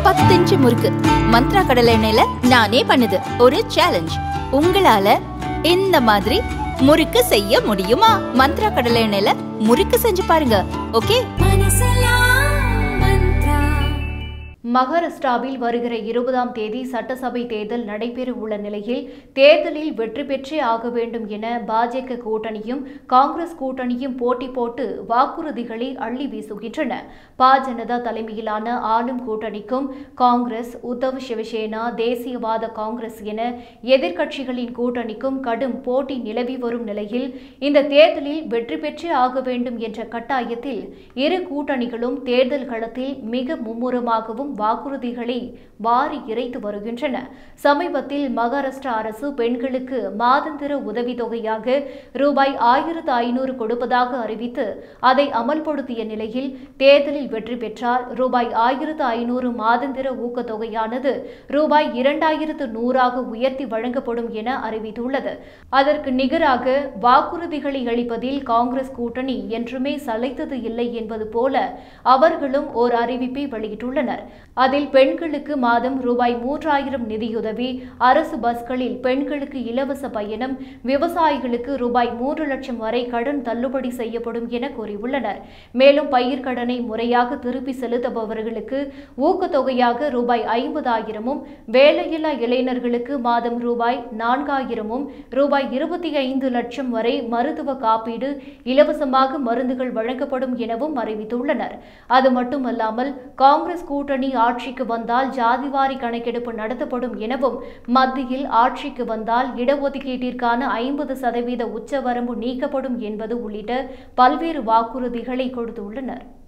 பத்து இன்ச்சு முறுக்கு மந்த்ரா கடலை எண்ணெயில நானே பண்ணுது ஒரு சேலஞ்ச் உங்களால இந்த மாதிரி முறுக்கு செய்ய முடியுமா மந்த்ரா கடலை எண்ணெயில முறுக்கு செஞ்சு பாருங்க ஓகே மகாராஷ்டிராவில் வருகிற இருபதாம் தேதி சட்டசபை தேர்தல் நடைபெற உள்ள நிலையில் தேர்தலில் வெற்றி பெற்றே ஆக வேண்டும் என பாஜக கூட்டணியும் காங்கிரஸ் கூட்டணியும் போட்டி போட்டு வாக்குறுதிகளை அள்ளி வீசுகின்றன பா ஜனதா தலைமையிலான ஆளும் கூட்டணிக்கும் காங்கிரஸ் உத்தவ் சிவசேனா தேசியவாத காங்கிரஸ் என எதிர்க்கட்சிகளின் கூட்டணிக்கும் கடும் போட்டி நிலவி வரும் நிலையில் இந்த தேர்தலில் வெற்றி பெற்றே ஆக வேண்டும் என்ற கட்டாயத்தில் இரு கூட்டணிகளும் தேர்தல் களத்தில் மிக மும்முரமாகவும் வாக்குறுதிகளை வாரி இறைத்து வருகின்றன சமீபத்தில் மகாராஷ்டிரா அரசு பெண்களுக்கு மாதந்திர உதவித்தொகையாக ரூபாய் ஆயிரத்து ஐநூறு கொடுப்பதாக அறிவித்து அதை அமல்படுத்திய நிலையில் தேர்தலில் வெற்றி பெற்றால் ரூபாய் ஆயிரத்து ஐநூறு மாதந்திர ஊக்கத்தொகையானது ரூபாய் இரண்டாயிரத்து நூறாக உயர்த்தி வழங்கப்படும் என அறிவித்துள்ளது அதற்கு நிகராக வாக்குறுதிகளை அளிப்பதில் காங்கிரஸ் கூட்டணி என்றுமே சளைத்தது இல்லை என்பது போல அவர்களும் ஓர் அறிவிப்பை வெளியிட்டுள்ளனர் அதில் பெண்களுக்கு மாதம் ரூபாய் மூன்றாயிரம் நிதியுதவி அரசு பஸ்களில் பெண்களுக்கு இலவச பயணம் விவசாயிகளுக்கு ரூபாய் மூன்று லட்சம் வரை கடன் தள்ளுபடி செய்யப்படும் என கூறியுள்ளனர் மேலும் பயிர்க்கடனை முறையாக திருப்பி செலுத்துபவர்களுக்கு ஊக்கத்தொகையாக ரூபாய் ஐம்பதாயிரமும் வேலையில்லா இளைஞர்களுக்கு மாதம் ரூபாய் நான்காயிரமும் ரூபாய் இருபத்தி ஐந்து லட்சம் வரை மருத்துவ காப்பீடு இலவசமாக மருந்துகள் வழங்கப்படும் எனவும் அறிவித்துள்ளனர் அது மட்டுமல்லாமல் காங்கிரஸ் கூட்டணி ஆட்சிக்கு வந்தால் ஜாதிவாரி கணக்கெடுப்பு நடத்தப்படும் எனவும் மத்தியில் ஆட்சிக்கு வந்தால் இடஒதுக்கீட்டிற்கான ஐம்பது சதவீத உச்சவரம்பு நீக்கப்படும் என்பது உள்ளிட்ட பல்வேறு வாக்குறுதிகளை கொடுத்துள்ளனர்